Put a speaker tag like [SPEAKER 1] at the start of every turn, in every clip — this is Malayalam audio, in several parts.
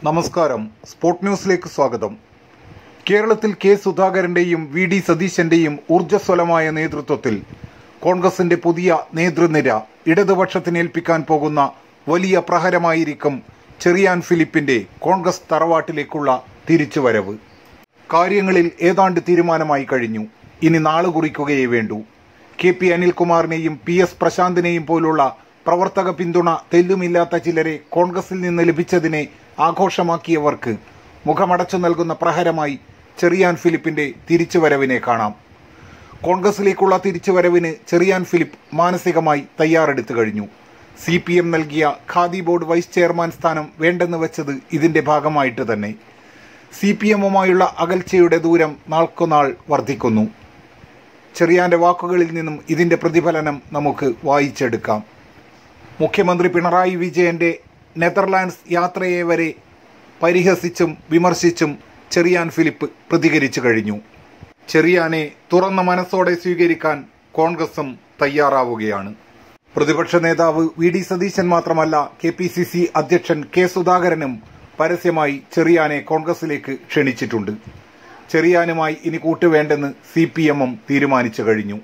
[SPEAKER 1] നമസ്കാരം സ്പോർട് ന്യൂസിലേക്ക് സ്വാഗതം കേരളത്തിൽ കെ സുധാകരന്റെയും വി ഡി സതീശന്റെയും ഊർജ്ജസ്വലമായ നേതൃത്വത്തിൽ കോൺഗ്രസിന്റെ പുതിയ നേതൃനിര ഇടതുപക്ഷത്തിന് ഏൽപ്പിക്കാൻ പോകുന്ന വലിയ പ്രഹരമായിരിക്കും ചെറിയാൻ ഫിലിപ്പിന്റെ കോൺഗ്രസ് തറവാട്ടിലേക്കുള്ള തിരിച്ചുവരവ് കാര്യങ്ങളിൽ ഏതാണ്ട് തീരുമാനമായി കഴിഞ്ഞു ഇനി നാള് കുറിക്കുകയേ വേണ്ടൂ കെ പി അനിൽകുമാറിനെയും പി എസ് പ്രശാന്തിനെയും പോലുള്ള പ്രവർത്തക പിന്തുണ തെല്ലുമില്ലാത്ത ചിലരെ കോൺഗ്രസിൽ നിന്ന് ലഭിച്ചതിനെ ആഘോഷമാക്കിയവർക്ക് മുഖമടച്ചു നൽകുന്ന പ്രഹരമായി ചെറിയാൻ ഫിലിപ്പിന്റെ തിരിച്ചുവരവിനെ കാണാം കോൺഗ്രസിലേക്കുള്ള തിരിച്ചുവരവിന് ചെറിയാൻ ഫിലിപ്പ് മാനസികമായി തയ്യാറെടുത്തു കഴിഞ്ഞു സി പി എം നൽകിയ ഖാദി ബോർഡ് വൈസ് ചെയർമാൻ സ്ഥാനം വേണ്ടെന്ന് വെച്ചത് ഇതിന്റെ ഭാഗമായിട്ട് തന്നെ സി പി എമ്മുമായുള്ള അകൽച്ചയുടെ ദൂരം നാൾക്കുനാൾ വർദ്ധിക്കുന്നു ചെറിയാന്റെ വാക്കുകളിൽ നിന്നും ഇതിന്റെ പ്രതിഫലനം നമുക്ക് വായിച്ചെടുക്കാം മുഖ്യമന്ത്രി പിണറായി വിജയന്റെ നെതർലാൻഡ്സ് യാത്രയെ വരെ പരിഹസിച്ചും വിമർശിച്ചും ചെറിയാൻ ഫിലിപ്പ് പ്രതികരിച്ചു കഴിഞ്ഞു ചെറിയാനെ തുറന്ന മനസ്സോടെ സ്വീകരിക്കാൻ കോൺഗ്രസും തയ്യാറാവുകയാണ് പ്രതിപക്ഷ നേതാവ് വി ഡി സതീശൻ മാത്രമല്ല കെ പി സി സി അധ്യക്ഷൻ കെ സുധാകരനും പരസ്യമായി ചെറിയാനെ കോൺഗ്രസിലേക്ക് ക്ഷണിച്ചിട്ടുണ്ട് ചെറിയാനുമായി ഇനി കൂട്ടുവേണ്ടെന്ന് സി പി എമ്മും തീരുമാനിച്ചു കഴിഞ്ഞു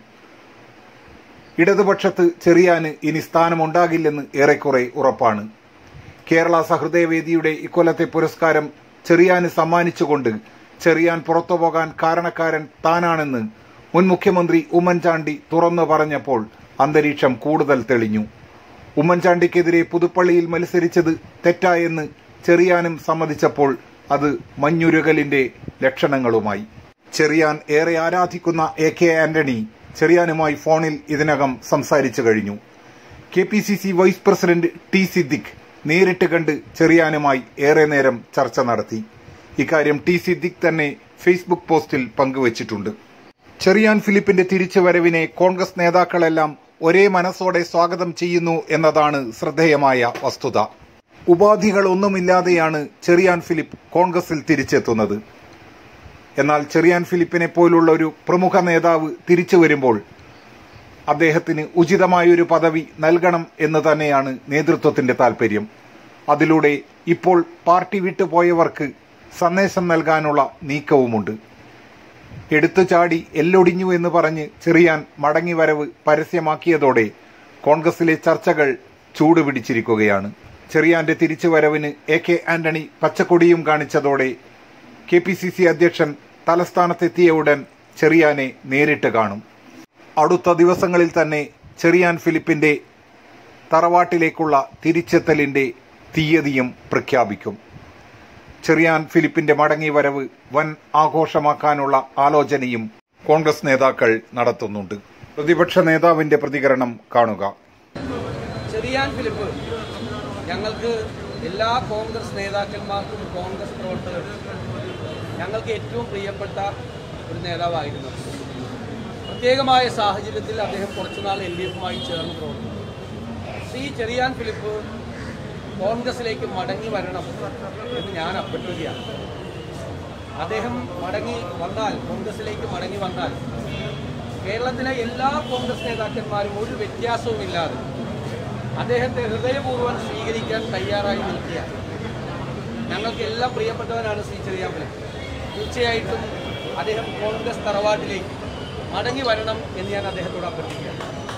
[SPEAKER 1] ഇടതുപക്ഷത്ത് ചെറിയാന് ഇനി സ്ഥാനമുണ്ടാകില്ലെന്ന് ഏറെക്കുറെ ഉറപ്പാണ് കേരള സഹൃദയവേദിയുടെ ഇക്കൊല്ലത്തെ പുരസ്കാരം ചെറിയാന് സമ്മാനിച്ചുകൊണ്ട് ചെറിയാൻ പുറത്തുപോകാൻ കാരണക്കാരൻ താനാണെന്ന് മുൻ മുഖ്യമന്ത്രി ഉമ്മൻചാണ്ടി തുറന്നു പറഞ്ഞപ്പോൾ അന്തരീക്ഷം കൂടുതൽ തെളിഞ്ഞു ഉമ്മൻചാണ്ടിക്കെതിരെ പുതുപ്പള്ളിയിൽ മത്സരിച്ചത് തെറ്റായെന്ന് ചെറിയാനും സമ്മതിച്ചപ്പോൾ അത് മഞ്ഞുരുകലിന്റെ ലക്ഷണങ്ങളുമായി ചെറിയാൻ ഏറെ ആരാധിക്കുന്ന എ കെ ആന്റണി ചെറിയാനുമായി ഫോണിൽ ഇതിനകം സംസാരിച്ചു കഴിഞ്ഞു K P C C vice president T Siddique നേരിട്ട് കണ്ട് ചെറിയാനുമായി ഏറെ നേരം ചർച്ച നടത്തി ഇക്കാര്യം ടി സിദ്ദിഖ് തന്നെ ഫേസ്ബുക്ക് പോസ്റ്റിൽ പങ്കുവച്ചിട്ടുണ്ട് ചെറിയാൻ ഫിലിപ്പിന്റെ തിരിച്ചുവരവിനെ കോൺഗ്രസ് നേതാക്കളെല്ലാം ഒരേ മനസ്സോടെ സ്വാഗതം ചെയ്യുന്നു എന്നതാണ് ശ്രദ്ധേയമായ വസ്തുത ഉപാധികളൊന്നുമില്ലാതെയാണ് ചെറിയാൻ ഫിലിപ്പ് കോൺഗ്രസിൽ തിരിച്ചെത്തുന്നത് എന്നാൽ ചെറിയാൻ ഫിലിപ്പിനെ പോലുള്ള ഒരു പ്രമുഖ നേതാവ് തിരിച്ചു വരുമ്പോൾ അദ്ദേഹത്തിന് ഉചിതമായൊരു പദവി നൽകണം എന്ന് തന്നെയാണ് നേതൃത്വത്തിന്റെ താൽപര്യം അതിലൂടെ ഇപ്പോൾ പാർട്ടി വിട്ടുപോയവർക്ക് സന്ദേശം നൽകാനുള്ള നീക്കവുമുണ്ട് എടുത്തു ചാടി എല്ലൊടിഞ്ഞു എന്ന് പറഞ്ഞ് ചെറിയാൻ മടങ്ങിവരവ് പരസ്യമാക്കിയതോടെ കോൺഗ്രസിലെ ചർച്ചകൾ ചൂടുപിടിച്ചിരിക്കുകയാണ് ചെറിയാന്റെ തിരിച്ചുവരവിന് എ കെ ആന്റണി പച്ചക്കൊടിയും കാണിച്ചതോടെ കെ പി സി സി അധ്യക്ഷൻ തലസ്ഥാനത്തെത്തിയ ഉടൻ ചെറിയാനെ നേരിട്ട് കാണും അടുത്ത ദിവസങ്ങളിൽ തന്നെ ചെറിയാൻ ഫിലിപ്പിന്റെ തറവാട്ടിലേക്കുള്ള തിരിച്ചെത്തലിന്റെ തീയതിയും പ്രഖ്യാപിക്കും ചെറിയാൻ ഫിലിപ്പിന്റെ മടങ്ങിവരവ് വൻ ആഘോഷമാക്കാനുള്ള ആലോചനയും കോൺഗ്രസ് നേതാക്കൾ നടത്തുന്നുണ്ട് പ്രതിപക്ഷ നേതാവിന്റെ പ്രതികരണം കാണുക
[SPEAKER 2] ചെറിയാൻ ഫിലിപ്പ് ഞങ്ങൾക്ക് എല്ലാ കോൺഗ്രസ് നേതാക്കന്മാർക്കും കോൺഗ്രസ് പ്രവർത്തകർക്കും ഞങ്ങൾക്ക് ഏറ്റവും പ്രിയപ്പെട്ട ഒരു നേതാവായിരുന്നു പ്രത്യേകമായ സാഹചര്യത്തിൽ അദ്ദേഹം കുറച്ചുനാൾ എൽ ഡി എഫുമായി ചേർന്ന് പ്രവർത്തിച്ചു ശ്രീ ചെറിയാൻ ഫിലിപ്പ് കോൺഗ്രസിലേക്ക് മടങ്ങി വരണം എന്ന് ഞാൻ അഭ്യർത്ഥിക്കുകയാണ് അദ്ദേഹം മടങ്ങി വന്നാൽ കോൺഗ്രസിലേക്ക് മടങ്ങി വന്നാൽ കേരളത്തിലെ എല്ലാ കോൺഗ്രസ് നേതാക്കന്മാരും ഒരു വ്യത്യാസവുമില്ലാതെ അദ്ദേഹത്തെ ഹൃദയപൂർവ്വം സ്വീകരിക്കാൻ തയ്യാറായി നിൽക്കുക ഞങ്ങൾക്ക് എല്ലാം പ്രിയപ്പെട്ടവനാണ് ശ്രീ ചെറിയാമ്പലം തീർച്ചയായിട്ടും അദ്ദേഹം കോൺഗ്രസ് തറവാട്ടിലേക്ക് മടങ്ങി വരണം എന്ന് ഞാൻ അദ്ദേഹത്തോട് അഭ്യർത്ഥിക്കുകയാണ്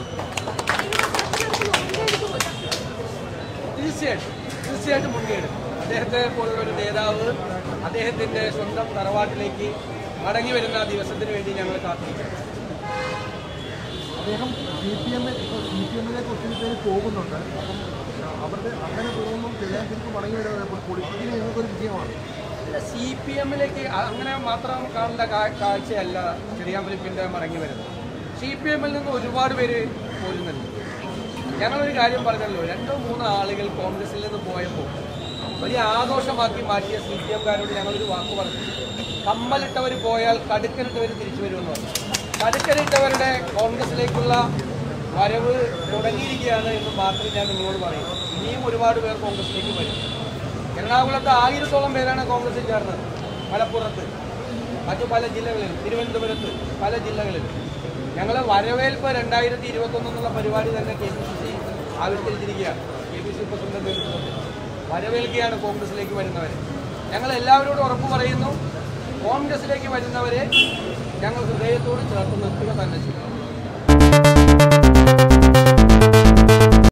[SPEAKER 2] തീർച്ചയായിട്ടും തീർച്ചയായിട്ടും മുൻകൈയെടുക്കും അദ്ദേഹത്തെ പോലുള്ള ഒരു നേതാവ് അദ്ദേഹത്തിന്റെ സ്വന്തം തറവാട്ടിലേക്ക് മടങ്ങി വരുന്ന ആ ദിവസത്തിന് വേണ്ടി ഞങ്ങൾ കാത്തിരിക്കും
[SPEAKER 3] അദ്ദേഹം സി പി എമ്മിൽ ഇപ്പോൾ സി പി എമ്മിലേക്ക് ഒത്തിരി പേര് പോകുന്നുണ്ട് അപ്പം അവരുടെ അങ്ങനെ പോകുമ്പോൾ ചെറിയാൻ തിരിച്ച് മടങ്ങി വരുന്നത് പൊളിറ്റിക്കലി ഞങ്ങൾക്കൊരു വിജയമാണ്
[SPEAKER 2] സി പി എമ്മിലേക്ക് അങ്ങനെ മാത്രം കാണേണ്ട കാ- കാഴ്ചയല്ല ചെറിയാൻ ഫിലിപ്പിന്റെ മടങ്ങി വരുന്നത് സി പി എമ്മിൽ നിന്ന് ഒരുപാട് പേര് പോരുന്നുണ്ട് ഞങ്ങളൊരു കാര്യം പറഞ്ഞല്ലോ രണ്ടോ മൂന്നോ ആളുകൾ കോൺഗ്രസിൽ നിന്ന് പോയപ്പോൾ വലിയ ആഘോഷമാക്കി മാറ്റിയ സി പി എംകാരോട് ഞങ്ങളൊരു വാക്ക് പറഞ്ഞു കമ്മലിട്ടവർ പോയാൽ കടുക്കനിട്ടവർ തിരിച്ചു വരുമെന്ന് പറഞ്ഞു കടുക്കനിട്ടവരുടെ കോൺഗ്രസിലേക്കുള്ള വരവ് തുടങ്ങിയിരിക്കുകയാണ് എന്ന് മാത്രമേ ഞാൻ നിങ്ങളോട് പറയൂ ഇനിയും ഒരുപാട് പേർ കോൺഗ്രസിലേക്ക് വരും എറണാകുളത്ത് ആയിരത്തോളം പേരാണ് കോൺഗ്രസിൽ ചേർന്നത് മലപ്പുറത്ത് മറ്റു പല ജില്ലകളിലും തിരുവനന്തപുരത്ത് പല ജില്ലകളിലും ഞങ്ങൾ വരവേൽപ്പ് രണ്ടായിരത്തി ഇരുപത്തൊന്ന് എന്നുള്ള പരിപാടി തന്നെ കെ പി സി സി ആവിഷ്കരിച്ചിരിക്കുകയാണ് കെ പി സി പ്രസിഡന്റ് നേതൃത്വത്തിൽ വരവേൽക്കുകയാണ് കോൺഗ്രസിലേക്ക് വരുന്നവരെ ഞങ്ങൾ എല്ലാവരോടും ഉറപ്പ് പറയുന്നു കോൺഗ്രസിലേക്ക് വരുന്നവരെ ഞങ്ങൾ ഹൃദയത്തോട് ചേർത്ത് നിർത്തുക തന്നെ ചെയ്യും